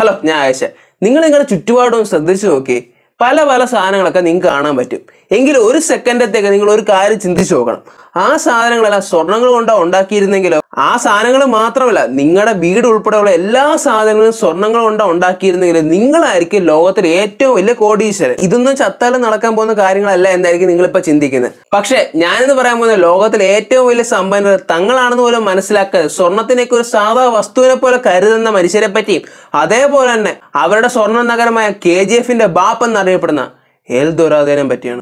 hello ഞാൻ ആയിഷ നിങ്ങൾ നിങ്ങളുടെ ചുറ്റുപാടും ശ്രദ്ധിച്ചു നോക്കി പല പല സാധനങ്ങളൊക്കെ നിങ്ങൾക്ക് കാണാൻ പറ്റും എങ്കിലും ഒരു സെക്കൻഡത്തേക്ക് നിങ്ങൾ ഒരു കാര്യം ചിന്തിച്ചു നോക്കണം ആ സാധനങ്ങളെല്ലാം സ്വർണ്ണങ്ങൾ കൊണ്ടോ ഉണ്ടാക്കിയിരുന്നെങ്കിലോ ആ സാധനങ്ങൾ മാത്രമല്ല നിങ്ങളുടെ വീട് ഉൾപ്പെടെയുള്ള എല്ലാ സാധനങ്ങളും സ്വർണ്ണങ്ങൾ കൊണ്ടോ ഉണ്ടാക്കിയിരുന്നെങ്കിൽ നിങ്ങളായിരിക്കും ലോകത്തിലെ ഏറ്റവും വലിയ കോടീശ്വരൻ ഇതൊന്നും ചത്താലും നടക്കാൻ പോകുന്ന കാര്യങ്ങളല്ല എന്തായിരിക്കും നിങ്ങളിപ്പോ ചിന്തിക്കുന്നത് പക്ഷെ ഞാനിന്ന് പറയാൻ പോകുന്ന ലോകത്തിലെ ഏറ്റവും വലിയ സമ്പന്നർ തങ്ങളാണെന്ന് പോലും മനസ്സിലാക്കുക സ്വർണത്തിനൊക്കെ ഒരു സാധാ വസ്തുവിനെ പോലെ കരുതുന്ന മനുഷ്യരെ പറ്റിയും അതേപോലെ തന്നെ അവരുടെ സ്വർണ്ണ നഗരമായ കെ ജി എഫിന്റെ ബാപ്പ് എന്നറിയപ്പെടുന്ന എൽ ദൊരാദേനെ പറ്റിയാണ്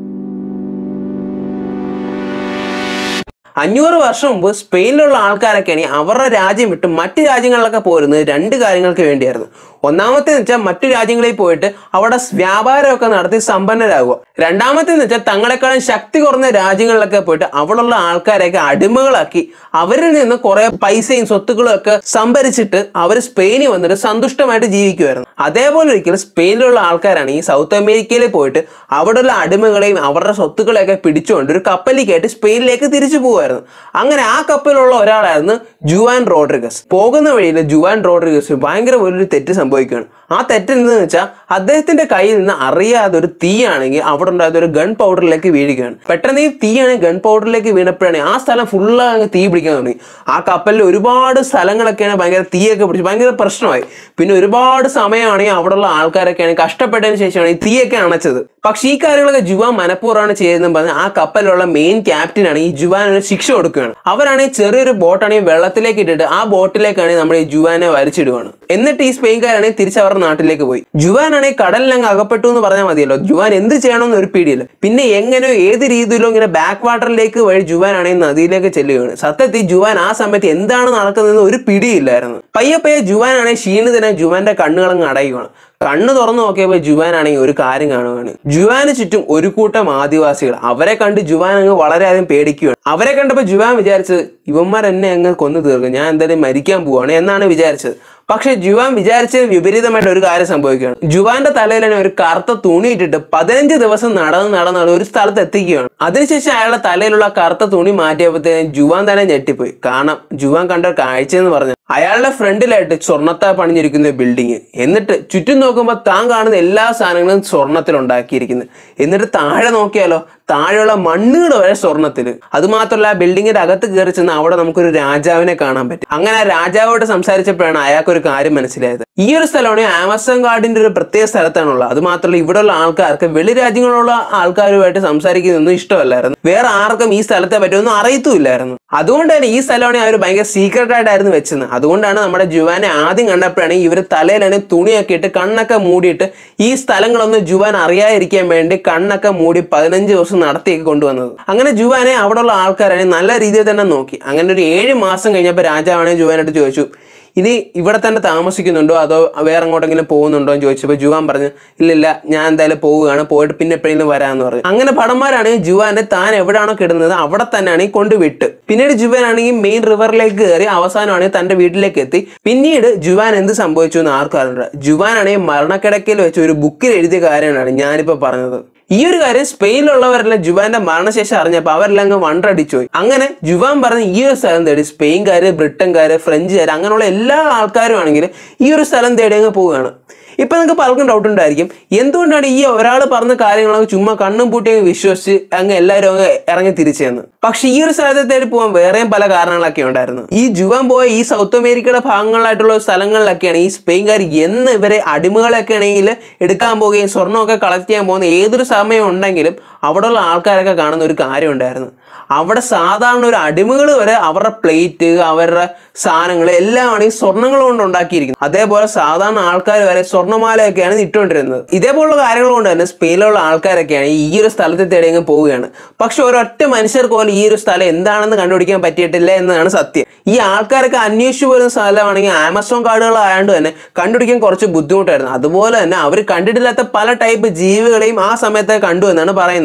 അഞ്ഞൂറ് വർഷം മുമ്പ് സ്പെയിനിലുള്ള ആൾക്കാരൊക്കെയാണ് അവരുടെ രാജ്യം വിട്ട് മറ്റ് രാജ്യങ്ങളിലൊക്കെ പോരുന്നത് രണ്ട് കാര്യങ്ങൾക്ക് വേണ്ടിയായിരുന്നു ഒന്നാമത്തേന്ന് വെച്ചാൽ മറ്റു രാജ്യങ്ങളിൽ പോയിട്ട് അവിടെ വ്യാപാരമൊക്കെ നടത്തി സമ്പന്നരാകുക രണ്ടാമത്തേന്ന് വെച്ചാൽ തങ്ങളെക്കാളും ശക്തി കുറഞ്ഞ രാജ്യങ്ങളിലൊക്കെ പോയിട്ട് അവിടെയുള്ള ആൾക്കാരെയൊക്കെ അടിമകളാക്കി അവരിൽ നിന്ന് കുറെ പൈസയും സ്വത്തുക്കളും ഒക്കെ സംഭരിച്ചിട്ട് അവർ സ്പെയിനിൽ വന്നിട്ട് സന്തുഷ്ടമായിട്ട് ജീവിക്കുമായിരുന്നു അതേപോലെ ഒരിക്കലും സ്പെയിനിലുള്ള ആൾക്കാരാണ് ഈ സൗത്ത് അമേരിക്കയിൽ പോയിട്ട് അവിടെയുള്ള അടിമകളെയും അവരുടെ സ്വത്തുക്കളെയൊക്കെ പിടിച്ചുകൊണ്ട് ഒരു കപ്പലിൽ കയറ്റി സ്പെയിനിലേക്ക് തിരിച്ചു പോകുമായിരുന്നു അങ്ങനെ ആ കപ്പലിലുള്ള ഒരാളായിരുന്നു ജുവാൻ റോഡ്രിഗസ് പോകുന്ന വഴിയിൽ ജുവാൻ റോഡ്രിഗസ് ഭയങ്കര വലിയൊരു തെറ്റ് സംഭവിക്കുകയാണ് ആ തെറ്റ് എന്തെന്ന് വെച്ചാൽ അദ്ദേഹത്തിന്റെ കയ്യിൽ നിന്ന് അറിയാതെ ഒരു തീയാണെങ്കിൽ അവിടെ ഉണ്ടായത് ഒരു ഗൺ പൗഡറിലേക്ക് വീഴുകയാണ് പെട്ടെന്ന് ഈ തീയാണെങ്കിൽ ഗൺ പൗഡറിലേക്ക് വീണപ്പോഴാണ് ആ സ്ഥലം ഫുള്ള് അങ്ങ് തീ പിടിക്കാൻ തുടങ്ങി ആ കപ്പലിൽ ഒരുപാട് സ്ഥലങ്ങളൊക്കെയാണ് ഭയങ്കര തീയൊക്കെ പിടിച്ച് ഭയങ്കര പ്രശ്നമായി പിന്നെ ഒരുപാട് സമയമാണെങ്കിൽ അവിടെയുള്ള ആൾക്കാരൊക്കെയാണ് കഷ്ടപ്പെട്ടതിന് ശേഷമാണ് ഈ തീയൊക്കെ അണച്ചത് പക്ഷേ ഈ കാര്യങ്ങളൊക്കെ ജുവാൻ മനഃപൂർവ്വമാണ് ചെയ്തതെന്ന് പറഞ്ഞ് ആ കപ്പലിലുള്ള മെയിൻ ക്യാപ്റ്റനാണ് ഈ ജുവാൻ ഒരു ശിക്ഷ കൊടുക്കുകയാണ് അവരാണെങ്കിൽ ചെറിയൊരു ബോട്ടാണെങ്കിൽ വെള്ളത്തിലേക്ക് ഇട്ടിട്ട് ആ ബോട്ടിലേക്കാണെങ്കിൽ നമ്മുടെ ഈ ജുവാനെ വരച്ചിടുകയാണ് എന്നിട്ട് ഈ സ്പെയിൻകാരാണെങ്കിൽ തിരിച്ച് അവരുടെ നാട്ടിലേക്ക് പോയി ജുവാൻ ആണെങ്കിൽ കടലിലങ്ങ് അകപ്പെട്ടു എന്ന് പറഞ്ഞാൽ മതിയല്ലോ ജുവാൻ എന്ത് ചെയ്യണമെന്ന് ഒരു പിടിയില്ല പിന്നെ എങ്ങനെയോ ഏത് രീതിയിലോ ഇങ്ങനെ ബാക്ക് വാട്ടറിലേക്ക് വഴി ജുവാൻ ആണെങ്കിൽ നദിയിലേക്ക് ചെല്ലുകയാണ് സത്യത്തിൽ ജുവാൻ ആ സമയത്ത് എന്താണ് നടക്കുന്നതെന്ന് ഒരു പിടിയില്ലായിരുന്നു പയ്യെ പയ്യെ ജുവാൻ ആണെങ്കിൽ ക്ഷീണിതനെ ജുവാന്റെ കണ്ണുകളങ്ങ് അടയുകയാണ് കണ്ണ് തുറന്നു നോക്കിയപ്പോൾ ജുവാൻ ആണെങ്കിൽ ഒരു കാര്യം കാണുകയാണ് ജുവാന് ചുറ്റും ഒരു കൂട്ടം ആദിവാസികൾ അവരെ കണ്ട് ജുവാൻ അങ്ങ് വളരെയധികം പേടിക്കുകയാണ് അവരെ കണ്ടപ്പോൾ ജുവാൻ വിചാരിച്ചത് ഇവന്മാർ എന്നെ അങ്ങ് കൊന്നു തീർക്കും ഞാൻ എന്തായാലും മരിക്കാൻ പോവാണ് എന്നാണ് വിചാരിച്ചത് പക്ഷെ ജുവാൻ വിചാരിച്ചത് വിപരീതമായിട്ട് ഒരു കാര്യം സംഭവിക്കുകയാണ് ജുവാന്റെ തലയിലാണ് ഒരു കറുത്ത തുണി ഇട്ടിട്ട് പതിനഞ്ച് ദിവസം നടന്ന് നടന്ന് നടന്ന് ഒരു സ്ഥലത്ത് എത്തിക്കുകയാണ് അതിനുശേഷം അയാളുടെ തലയിലുള്ള കറുത്ത തുണി മാറ്റിയപ്പോഴത്തേനും ജുവാൻ തന്നെ ഞെട്ടിപ്പോയി കാരണം ജുവാൻ കണ്ട ഒരു കാഴ്ച എന്ന് പറഞ്ഞാൽ അയാളുടെ ഫ്രണ്ടിലായിട്ട് സ്വർണ്ണത്താ പണിഞ്ഞിരിക്കുന്ന ബിൽഡിങ് എന്നിട്ട് ചുറ്റും നോക്കുമ്പോൾ താൻ കാണുന്ന എല്ലാ സാധനങ്ങളും സ്വർണ്ണത്തിൽ ഉണ്ടാക്കിയിരിക്കുന്നത് എന്നിട്ട് താഴെ നോക്കിയാലോ താഴെയുള്ള മണ്ണുകൾ വരെ സ്വർണ്ണത്തിൽ അതുമാത്രമല്ല ആ ബിൽഡിങ്ങിന്റെ അകത്ത് കയറി ചെന്ന് അവിടെ നമുക്കൊരു രാജാവിനെ കാണാൻ പറ്റും അങ്ങനെ ആ രാജാവോട് സംസാരിച്ചപ്പോഴാണ് അയാൾക്കൊരു കാര്യം മനസ്സിലായത് ഈ ഒരു സ്ഥലമാണ് ആമസോൺ കാർഡിന്റെ ഒരു പ്രത്യേക സ്ഥലത്താണുള്ളത് അത് മാത്രമല്ല ഇവിടെയുള്ള ആൾക്കാർക്ക് വെളി രാജ്യങ്ങളിലുള്ള ആൾക്കാരുമായിട്ട് സംസാരിക്കുന്നതൊന്നും ഇഷ്ടമല്ലായിരുന്നു വേറെ ആർക്കും ഈ സ്ഥലത്തെ പറ്റിയൊന്നും അറിയത്തുമില്ലായിരുന്നു അതുകൊണ്ട് തന്നെ ഈ സ്ഥലമാണ് അവർ ഭയങ്കര സീക്രട്ട് ആയിട്ടായിരുന്നു വെച്ചത് അതുകൊണ്ടാണ് നമ്മുടെ ജുവാനെ ആദ്യം കണ്ടപ്പോഴാണ് ഇവർ തലയിലാണ് തുണിയൊക്കെ ഇട്ട് കണ്ണൊക്കെ മൂടിയിട്ട് ഈ സ്ഥലങ്ങളൊന്നും ജുവാൻ അറിയാതിരിക്കാൻ വേണ്ടി കണ്ണൊക്കെ മൂടി പതിനഞ്ച് ദിവസം നടത്തിയൊക്കെ കൊണ്ടുവന്നത് അങ്ങനെ ജുവാനെ അവിടെയുള്ള ആൾക്കാരാണ് നല്ല രീതിയിൽ തന്നെ നോക്കി അങ്ങനെ ഒരു ഏഴ് മാസം കഴിഞ്ഞപ്പോൾ രാജാവാണ് ജുവാനായിട്ട് ചോദിച്ചു ഇനി ഇവിടെ തന്നെ താമസിക്കുന്നുണ്ടോ അതോ വേറെ എങ്ങോട്ടെങ്കിലും പോകുന്നുണ്ടോ എന്ന് ചോദിച്ചപ്പോൾ ജുവാൻ പറഞ്ഞു ഇല്ലില്ല ഞാൻ എന്തായാലും പോവുകയാണ് പോയിട്ട് പിന്നെ എപ്പോഴെങ്കിലും വരാമെന്ന് പറഞ്ഞു അങ്ങനെ ഭടന്മാരാണ് ജുവാനെ താൻ എവിടെയാണോ കിടന്നത് അവിടെ തന്നെയാണ് ഈ കൊണ്ടുവിട്ട് പിന്നീട് ജുവാൻ ആണെങ്കിൽ മെയിൻ റിവറിലേക്ക് കയറി അവസാനമാണെങ്കിൽ തന്റെ വീട്ടിലേക്ക് എത്തി പിന്നീട് ജുവാൻ എന്ത് സംഭവിച്ചു എന്ന് ആർക്കും അറിയില്ല ജുവാൻ ആണെങ്കിൽ മരണക്കിടക്കയിൽ വെച്ച് ഒരു ബുക്കിൽ എഴുതിയ കാര്യമാണ് ഞാനിപ്പോൾ പറഞ്ഞത് ഈ ഒരു കാര്യം സ്പെയിനിലുള്ളവരെല്ലാം ജുവാന്റെ മരണശേഷം അറിഞ്ഞപ്പോൾ അവരെല്ലാം അങ്ങ് വണ്ടടിച്ചു പോയി അങ്ങനെ ജുവാൻ പറഞ്ഞ ഈ ഒരു സ്ഥലം തേടി സ്പെയിൻകാര് ബ്രിട്ടൻകാര് ഫ്രഞ്ചുകാര് അങ്ങനെയുള്ള എല്ലാ ആൾക്കാരും ആണെങ്കിൽ ഈ ഒരു സ്ഥലം തേടി അങ്ങ് പോവുകയാണ് ഇപ്പൊ നിങ്ങൾക്ക് പലർക്കും ഡൗട്ട് ഉണ്ടായിരിക്കും എന്തുകൊണ്ടാണ് ഈ ഒരാൾ പറഞ്ഞ കാര്യങ്ങളൊക്കെ ചുമ്മാ കണ്ണും പൂട്ടി അങ്ങ് വിശ്വസിച്ച് അങ്ങ് എല്ലാവരും അങ്ങ് ഇറങ്ങി തിരിച്ചെന്ന് പക്ഷെ ഈ ഒരു സ്ഥലത്തെ തേടി പോകാൻ വേറെയും പല കാരണങ്ങളൊക്കെ ഉണ്ടായിരുന്നു ഈ ജുവാൻ പോയ ഈ സൗത്ത് അമേരിക്കയുടെ ഭാഗങ്ങളിലായിട്ടുള്ള സ്ഥലങ്ങളിലൊക്കെയാണ് ഈ സ്പെയിൻകാർ എന്ന് ഇവരെ അടിമകളൊക്കെ ആണെങ്കിൽ എടുക്കാൻ പോവുകയും സ്വർണ്ണമൊക്കെ കളക്ട് ചെയ്യാൻ പോകുന്ന ഏതൊരു സമയം ഉണ്ടെങ്കിലും അവിടെയുള്ള ആൾക്കാരൊക്കെ കാണുന്ന ഒരു കാര്യം ഉണ്ടായിരുന്നു അവിടെ സാധാരണ ഒരു അടിമകൾ വരെ അവരുടെ പ്ലേറ്റ് അവരുടെ സാധനങ്ങൾ എല്ലാമാണ് ഈ സ്വർണ്ണങ്ങൾ കൊണ്ട് ഉണ്ടാക്കിയിരിക്കുന്നത് അതേപോലെ സാധാരണ ആൾക്കാർ വരെ സ്വർണ്ണമാലയൊക്കെയാണ് ഇട്ടുകൊണ്ടിരുന്നത് ഇതേപോലുള്ള കാര്യങ്ങൾ കൊണ്ട് തന്നെ സ്പെയിനിലുള്ള ആൾക്കാരൊക്കെയാണ് ഈ ഒരു സ്ഥലത്തെ തേടി അങ്ങ് പോവുകയാണ് പക്ഷെ ഒരൊറ്റ മനുഷ്യർക്ക് പോലും ഈ ഒരു സ്ഥലം എന്താണെന്ന് കണ്ടുപിടിക്കാൻ പറ്റിയിട്ടില്ല എന്നതാണ് സത്യം ഈ ആൾക്കാരൊക്കെ അന്വേഷിച്ചു വരുന്ന സ്ഥലമാണെങ്കിൽ ആമസോൺ കാർഡുകളായതുകൊണ്ട് തന്നെ കണ്ടുപിടിക്കാൻ കുറച്ച് ബുദ്ധിമുട്ടായിരുന്നു അതുപോലെ തന്നെ അവർ കണ്ടിട്ടില്ലാത്ത പല ടൈപ്പ് ജീവികളെയും ആ സമയത്ത് കണ്ടു എന്നാണ് പറയുന്നത്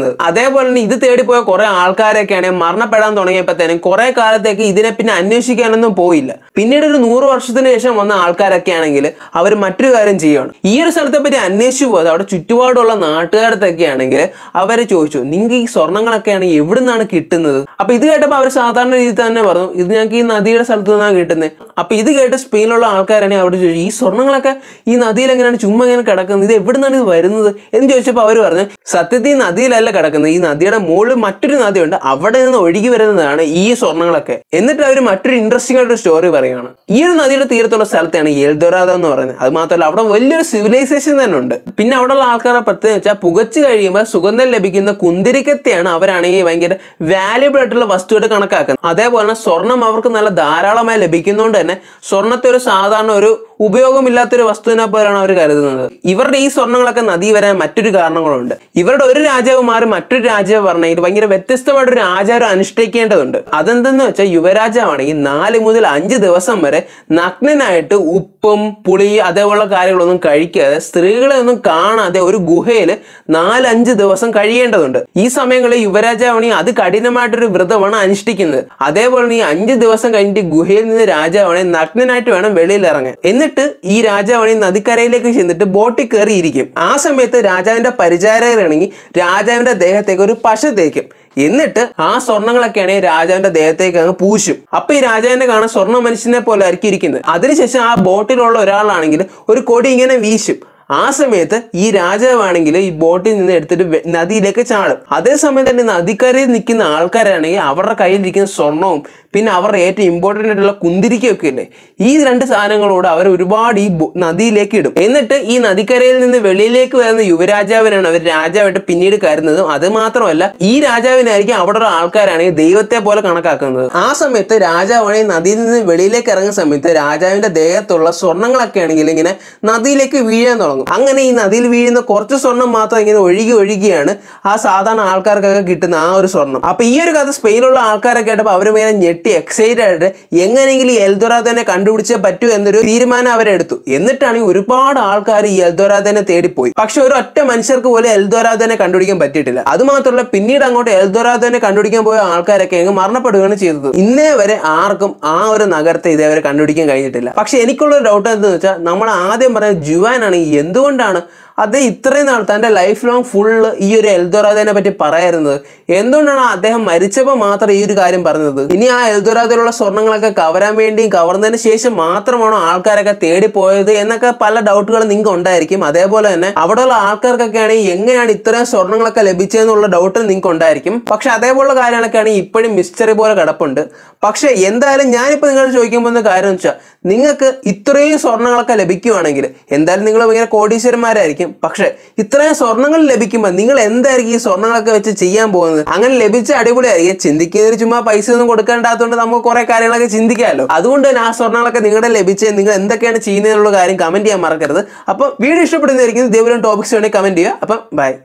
ചെയ്യുന്നത് അതേപോലെ തന്നെ ഇത് തേടിപ്പോയ കുറെ ആൾക്കാരൊക്കെയാണ് മരണപ്പെടാൻ തുടങ്ങിയപ്പോഴത്തേനും കുറെ കാലത്തേക്ക് ഇതിനെ പിന്നെ അന്വേഷിക്കാനൊന്നും പോയില്ല പിന്നീട് ഒരു നൂറ് വർഷത്തിന് ശേഷം വന്ന ആൾക്കാരൊക്കെ ആണെങ്കിൽ അവർ മറ്റൊരു കാര്യം ചെയ്യുകയാണ് ഈ ഒരു സ്ഥലത്തെ പറ്റി അന്വേഷിച്ചു പോയത് അവിടെ ചുറ്റുപാടുള്ള നാട്ടുകാരത്തൊക്കെ ആണെങ്കിൽ അവരെ ചോദിച്ചു നിങ്ങൾക്ക് ഈ സ്വർണ്ണങ്ങളൊക്കെയാണ് എവിടെ നിന്നാണ് കിട്ടുന്നത് അപ്പൊ ഇത് കേട്ടപ്പോൾ അവർ സാധാരണ രീതിയിൽ തന്നെ പറഞ്ഞു ഇത് ഞങ്ങൾക്ക് ഈ നദിയുടെ സ്ഥലത്ത് നിന്നാണ് കിട്ടുന്നത് അപ്പൊ ഇത് കേട്ട് സ്പെയിനിലുള്ള ആൾക്കാരാണെങ്കിൽ അവിടെ ചോദിച്ചു ഈ സ്വർണ്ണങ്ങളൊക്കെ ഈ നദിയിൽ എങ്ങനെയാണ് ചുമ്മാ ഇങ്ങനെ കിടക്കുന്നത് ഇത് എവിടെ നിന്നാണ് ഇത് വരുന്നത് എന്ന് ചോദിച്ചപ്പോൾ അവർ പറഞ്ഞു സത്യത്തിൽ ഈ നദിയിലല്ല കിടക്കുന്നത് ഈ നദിയുടെ മുകളിൽ മറ്റൊരു നദിയുണ്ട് അവിടെ നിന്ന് ഒഴുകി വരുന്നതാണ് ഈ സ്വർണ്ണങ്ങളൊക്കെ എന്നിട്ട് അവർ മറ്റൊരു ഇൻട്രസ്റ്റിംഗ് ആയിട്ടൊരു സ്റ്റോറി പറയുകയാണ് ഈ ഒരു നദിയുടെ തീരത്തുള്ള സ്ഥലത്താണ് എൽദൊറാദ എന്ന് പറയുന്നത് അത് മാത്രമല്ല അവിടെ വലിയൊരു സിവിലൈസേഷൻ തന്നെ ഉണ്ട് പിന്നെ അവിടെയുള്ള ആൾക്കാരെ പ്രത്യേകം വെച്ചാൽ പുകച്ച് കഴിയുമ്പോൾ സുഗന്ധം ലഭിക്കുന്ന കുന്തിരിക്കത്തെയാണ് അവരാണെങ്കിൽ ഭയങ്കര വാല്യുബിൾ ആയിട്ടുള്ള വസ്തുവായിട്ട് കണക്കാക്കുന്നത് അതേപോലെ തന്നെ സ്വർണം അവർക്ക് നല്ല ധാരാളമായി ലഭിക്കുന്നതുകൊണ്ട് തന്നെ സ്വർണത്തെ ഒരു സാധാരണ ഒരു ഉപയോഗമില്ലാത്തൊരു വസ്തുവിനെ പോലെയാണ് അവർ കരുതുന്നത് ഇവരുടെ ഈ സ്വർണ്ണങ്ങളൊക്കെ നദി വരാൻ മറ്റൊരു കാരണങ്ങളുണ്ട് ഇവരുടെ ഒരു രാജാവ് മാറി മറ്റൊരു രാജാവ് പറഞ്ഞെങ്കിൽ ഭയങ്കര വ്യത്യസ്തമായിട്ടൊരു ആചാരം അനുഷ്ഠിക്കേണ്ടതുണ്ട് അതെന്തെന്ന് വെച്ചാൽ യുവരാജാവാണെങ്കിൽ നാല് മുതൽ അഞ്ച് ദിവസം വരെ നഗ്നനായിട്ട് ഉപ്പും പുളി അതേപോലുള്ള കാര്യങ്ങളൊന്നും കഴിക്കാതെ സ്ത്രീകളെ ഒന്നും കാണാതെ ഒരു ഗുഹയിൽ നാലഞ്ച് ദിവസം കഴിയേണ്ടതുണ്ട് ഈ സമയങ്ങളിൽ യുവരാജാവാണെങ്കിൽ അത് കഠിനമായിട്ടൊരു വ്രതമാണ് അനുഷ്ഠിക്കുന്നത് അതേപോലെ ഈ അഞ്ച് ദിവസം കഴിഞ്ഞിട്ട് ഗുഹയിൽ നിന്ന് രാജാവാണെങ്കിൽ നഗ്നനായിട്ട് വേണം വെളിയിൽ ഇറങ്ങാൻ എന്നിട്ട് ഈ രാജാവാണെങ്കിൽ നദിക്കരയിലേക്ക് ചെന്നിട്ട് ബോട്ടിൽ കയറിയിരിക്കും ആ സമയത്ത് രാജാവിന്റെ പരിചാരകരാണെങ്കിൽ രാജാവിന്റെ ദേഹത്തേക്ക് ഒരു പശ തേക്കും എന്നിട്ട് ആ സ്വർണ്ണങ്ങളൊക്കെയാണ് രാജാവിന്റെ ദേഹത്തേക്ക് അങ്ങ് പൂശും അപ്പൊ ഈ രാജാവിനെ കാണാൻ സ്വർണ്ണ മനുഷ്യനെ പോലെ ആയിരിക്കും ഇരിക്കുന്നത് അതിനുശേഷം ആ ബോട്ടിലുള്ള ഒരാളാണെങ്കിൽ ഒരു കൊടി ഇങ്ങനെ വീശും ആ സമയത്ത് ഈ രാജാവാണെങ്കിൽ ഈ ബോട്ടിൽ നിന്ന് എടുത്തിട്ട് വെ- നദിയിലേക്ക് ചാടും അതേസമയം തന്നെ നദിക്കരയിൽ നിൽക്കുന്ന ആൾക്കാരാണെങ്കിൽ അവരുടെ കയ്യിലിരിക്കുന്ന സ്വർണവും പിന്നെ അവരുടെ ഏറ്റവും ഇമ്പോർട്ടൻ്റ് ആയിട്ടുള്ള കുന്തിരിക്കയൊക്കെ ഇല്ലേ ഈ രണ്ട് സാധനങ്ങളോട് അവർ ഒരുപാട് ഈ ബോ- നദിയിലേക്ക് ഇടും എന്നിട്ട് ഈ നദിക്കരയിൽ നിന്ന് വെളിയിലേക്ക് വരുന്ന യുവരാജാവിനാണ് അവർ രാജാവായിട്ട് പിന്നീട് കരുതുന്നതും അത് മാത്രമല്ല ഈ രാജാവിനായിരിക്കും അവിടെയുള്ള ആൾക്കാരാണെങ്കിൽ ദൈവത്തെ പോലെ കണക്കാക്കുന്നത് ആ സമയത്ത് രാജാവാണെങ്കിൽ നദിയിൽ നിന്ന് വെളിയിലേക്ക് ഇറങ്ങുന്ന സമയത്ത് രാജാവിന്റെ ദേഹത്തുള്ള സ്വർണ്ണങ്ങളൊക്കെ ആണെങ്കിൽ ഇങ്ങനെ നദിയിലേക്ക് വീഴാൻ തുടങ്ങും അങ്ങനെ ഈ നദിയിൽ വീഴുന്ന കുറച്ച് സ്വർണം മാത്രം ഇങ്ങനെ ഒഴുകി ഒഴുകിയാണ് ആ സാധാരണ ആൾക്കാർക്കൊക്കെ കിട്ടുന്ന ആ ഒരു സ്വർണം അപ്പൊ ഈ ഒരു കഥ സ്പെയിനിലുള്ള ആൾക്കാരൊക്കെ ആയിട്ടപ്പോൾ അവർ ഇങ്ങനെ ഞെട്ടി എക്സൈറ്റഡ് ആയിട്ട് എങ്ങനെയെങ്കിലും ഈ എൽദൊറാദനെ കണ്ടുപിടിച്ചേ പറ്റൂ എന്നൊരു തീരുമാനം അവരെടുത്തു എന്നിട്ടാണ് ഈ ഒരുപാട് ആൾക്കാർ ഈ എൽദൊറാദനെ തേടിപ്പോയി പക്ഷെ ഒരു ഒറ്റ മനുഷ്യർക്ക് പോലും എൽദൊറാദനെ കണ്ടുപിടിക്കാൻ പറ്റിയിട്ടില്ല അത് മാത്രമല്ല പിന്നീട് അങ്ങോട്ട് എൽദൊറാദനെ കണ്ടുപിടിക്കാൻ പോയ ആൾക്കാരൊക്കെ അങ്ങ് മരണപ്പെടുകയാണ് ചെയ്തത് ഇന്നേ വരെ ആർക്കും ആ ഒരു നഗരത്തെ ഇതേവരെ കണ്ടുപിടിക്കാൻ കഴിഞ്ഞിട്ടില്ല പക്ഷെ എനിക്കുള്ള ഒരു ഡൗട്ട് എന്താണെന്ന് വെച്ചാൽ നമ്മൾ ആദ്യം പറഞ്ഞ ജുവാനാണ് എന്തുകൊണ്ടാണ് അദ്ദേഹം ഇത്രയും നാൾ തൻ്റെ ലൈഫ് ലോങ് ഫുള്ള് ഈ ഒരു എൽദൊറാദനെ പറ്റി പറയാറുന്നത് എന്തുകൊണ്ടാണ് അദ്ദേഹം മരിച്ചപ്പോൾ മാത്രം ഈ ഒരു കാര്യം പറഞ്ഞത് ഇനി ആ എൽദൊറാദയിലുള്ള സ്വർണ്ണങ്ങളൊക്കെ കവരാൻ വേണ്ടിയും കവർന്നതിന് ശേഷം മാത്രമാണോ ആൾക്കാരൊക്കെ തേടിപ്പോയത് എന്നൊക്കെ പല ഡൗട്ടുകളും നിങ്ങൾക്ക് ഉണ്ടായിരിക്കും അതേപോലെ തന്നെ അവിടെയുള്ള ആൾക്കാർക്കൊക്കെ ആണെങ്കിൽ എങ്ങനെയാണ് ഇത്രയും സ്വർണ്ണങ്ങളൊക്കെ ലഭിച്ചതെന്നുള്ള ഡൗട്ട് നിങ്ങൾക്ക് ഉണ്ടായിരിക്കും പക്ഷെ അതേപോലുള്ള കാര്യങ്ങളൊക്കെ ആണെങ്കിൽ ഇപ്പോഴും മിസ്റ്ററി പോലെ കിടപ്പുണ്ട് പക്ഷെ എന്തായാലും ഞാനിപ്പോൾ നിങ്ങൾ ചോദിക്കുമ്പോൾ ഒരു കാര്യം എന്ന് വെച്ചാൽ നിങ്ങൾക്ക് ഇത്രയും സ്വർണ്ണങ്ങളൊക്കെ ലഭിക്കുവാണെങ്കിൽ എന്തായാലും നിങ്ങൾ ഭയങ്കര കോടീശ്വരന്മാരായിരിക്കും പക്ഷെ ഇത്രയും സ്വർണ്ണങ്ങൾ ലഭിക്കുമ്പോൾ നിങ്ങൾ എന്തായിരിക്കും ഈ സ്വർണ്ണങ്ങളൊക്കെ വെച്ച് ചെയ്യാൻ പോകുന്നത് അങ്ങനെ ലഭിച്ച അടിപൊളിയായിരിക്കും ചിന്തിക്കുന്നതിന് ചുമ്മാ പൈസ ഒന്നും കൊടുക്കേണ്ടാത്തതുകൊണ്ട് നമുക്ക് കുറെ കാര്യങ്ങളൊക്കെ ചിന്തിക്കാമല്ലോ അതുകൊണ്ട് തന്നെ ആ സ്വർണ്ണങ്ങളൊക്കെ നിങ്ങളുടെ ലഭിച്ച് നിങ്ങൾ എന്തൊക്കെയാണ് ചെയ്യുന്നതിനുള്ള കാര്യം കമന്റ് ചെയ്യാൻ മറക്കരുത് അപ്പം വീഡിയോ ഇഷ്ടപ്പെടുന്നതായിരിക്കും ഇതേപോലെ ടോപ്പിക്സ് വേണമെങ്കിൽ കമന്റ് ചെയ്യുക അപ്പം ബൈ